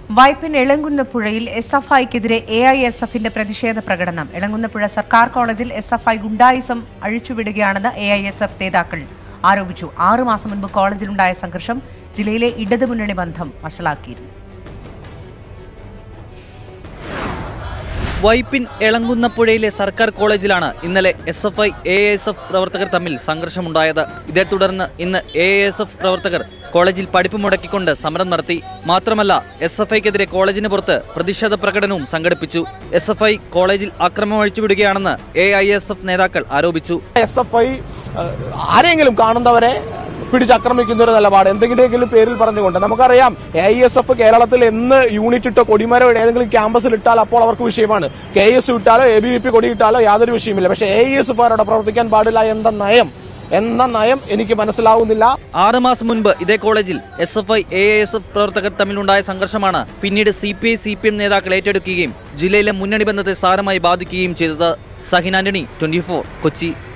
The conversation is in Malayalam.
വൈപ്പിൻ എളങ്കുന്നപ്പുഴയിൽ എസ് എഫ് ഐക്കെതിരെ എ ഐ എസ് എഫിന്റെ പ്രതിഷേധ പ്രകടനം എളങ്കുന്നപ്പുഴ സർക്കാർ കോളേജിൽ എസ് എഫ് ഐ ഗുണ്ടായിസം അഴിച്ചുവിടുകയാണെന്ന് എ ഐ എസ് എഫ് നേതാക്കൾ ആരോപിച്ചു ആറു മാസം മുൻപ് കോളേജിലുണ്ടായ സംഘർഷം ജില്ലയിലെ ഇടതുമുന്നണി ബന്ധം വഷളാക്കിയിരുന്നു വൈപ്പിൻ എളങ്കുന്നപ്പുഴയിലെ സർക്കാർ കോളേജിലാണ് ഇന്നലെ S F I A S F പ്രവർത്തകർ തമ്മിൽ സംഘർഷമുണ്ടായത് ഇതേ തുടർന്ന് ഇന്ന് എ എസ് എഫ് പ്രവർത്തകർ കോളേജിൽ പഠിപ്പ് മുടക്കിക്കൊണ്ട് സമരം നടത്തി മാത്രമല്ല എസ് എഫ് ഐക്കെതിരെ കോളേജിന് പുറത്ത് പ്രതിഷേധ പ്രകടനവും സംഘടിപ്പിച്ചു എസ് എഫ് ഐ കോളേജിൽ അക്രമം അഴിച്ചുവിടുകയാണെന്ന് എ ഐ എസ് എഫ് നേതാക്കൾ ആരോപിച്ചു എസ് എഫ് ഐ ആരെങ്കിലും കാണുന്നവരെ പിടിച്ചാക്രമിക്കുന്ന ഒരു നിലപാട് എന്തെങ്കിലും പേരിൽ പറഞ്ഞുകൊണ്ട് നമുക്കറിയാം എ ഐ എസ് എഫ് കേരളത്തിൽ എന്ന് യൂണിറ്റ് ഇട്ടോ കൊടിമരം ഏതെങ്കിലും ക്യാമ്പസിൽ ഇട്ടാൽ അപ്പോൾ അവർക്ക് വിഷയമാണ് കെ എസ് ഇട്ടാലോ എ ബി വി പി കൊടി ഇട്ടാലോ യാതൊരു വിഷയമില്ല പക്ഷേ എ എസ് എഫ് അവിടെ പ്രവർത്തിക്കാൻ പാടില്ല എന്ന നയം എന്ന നയം എനിക്ക് മനസ്സിലാവുന്നില്ല ആറ് മാസം മുൻപ് ഇതേ കോളേജിൽ S F I A S F പ്രവർത്തകർ തമ്മിലുണ്ടായ സംഘർഷമാണ് പിന്നീട് C P I C P M നേതാക്കൾ ഏറ്റെടുക്കുകയും ജില്ലയിലെ മുന്നണി ബന്ധത്തെ സാരമായി ബാധിക്കുകയും ചെയ്തത് സഹിൻ ആന്റണി ട്വന്റി കൊച്ചി